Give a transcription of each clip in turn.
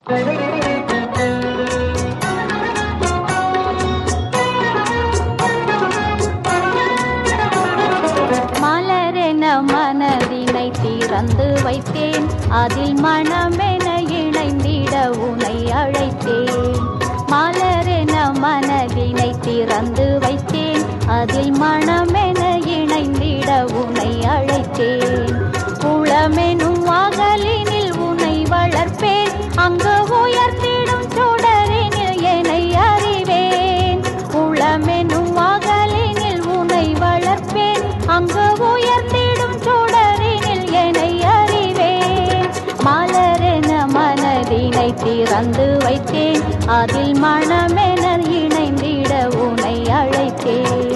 மலரென மனதினை திறந்து வைத்தேன் அதில் மனமென இணைந்திட உனை அழைத்தேன் மலரென மனதினை திறந்து வைத்தேன் அதில் மனமென இணைந்திட உனை அழைத்தேன் உளமெனும் அகலினில் உனை வளர்ப்பேன் அங்கு உயர்த்திடும் சுடரினில் என்னை அறிவேன் உளமெனும் அகலினில் உனை வளர்ப்பேன் அங்கு உயர்த்திடும் சுடரினில் என்னை அறிவேன் மலரென மனதினை திறந்து வைத்தேன் அதில் மனமென இணைந்திட உனை அழைத்தேன்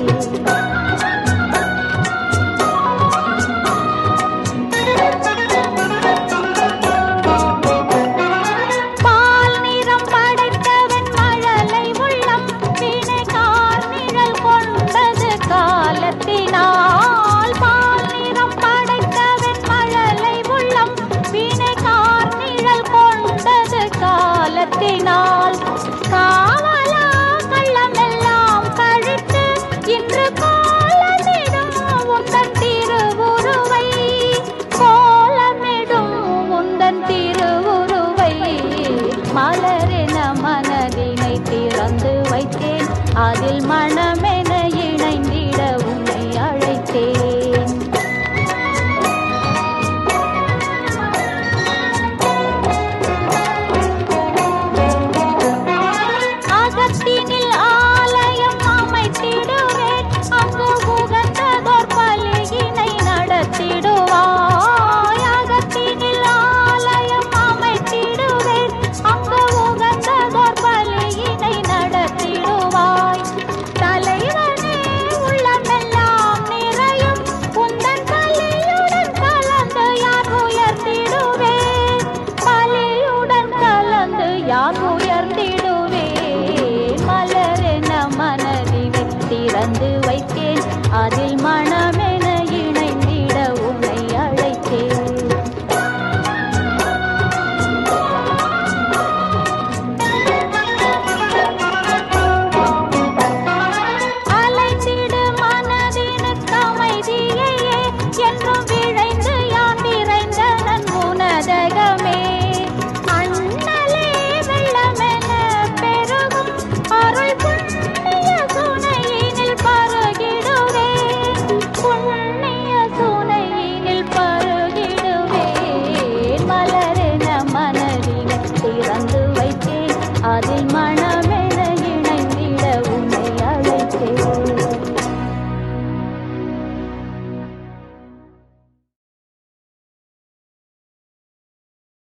பால் நிறம் படைத்தவன் மழலை உள்ளம் வினை கார்நிழல் கொண்டது காலத்தினால் பால் நிறம் படைத்தவன் மழலை உள்ளம் வினை கார்நிழல் கொண்டது காலத்தினால் காவலா கள்ளமெல்லாம் கழித்து இன்று கோலமிடும் உந்தன் திருவுருவை கோலமிடும் உந்தன் திருவுருவை மலரென மனதினை திறந்து வைத்தேன் அதில் மன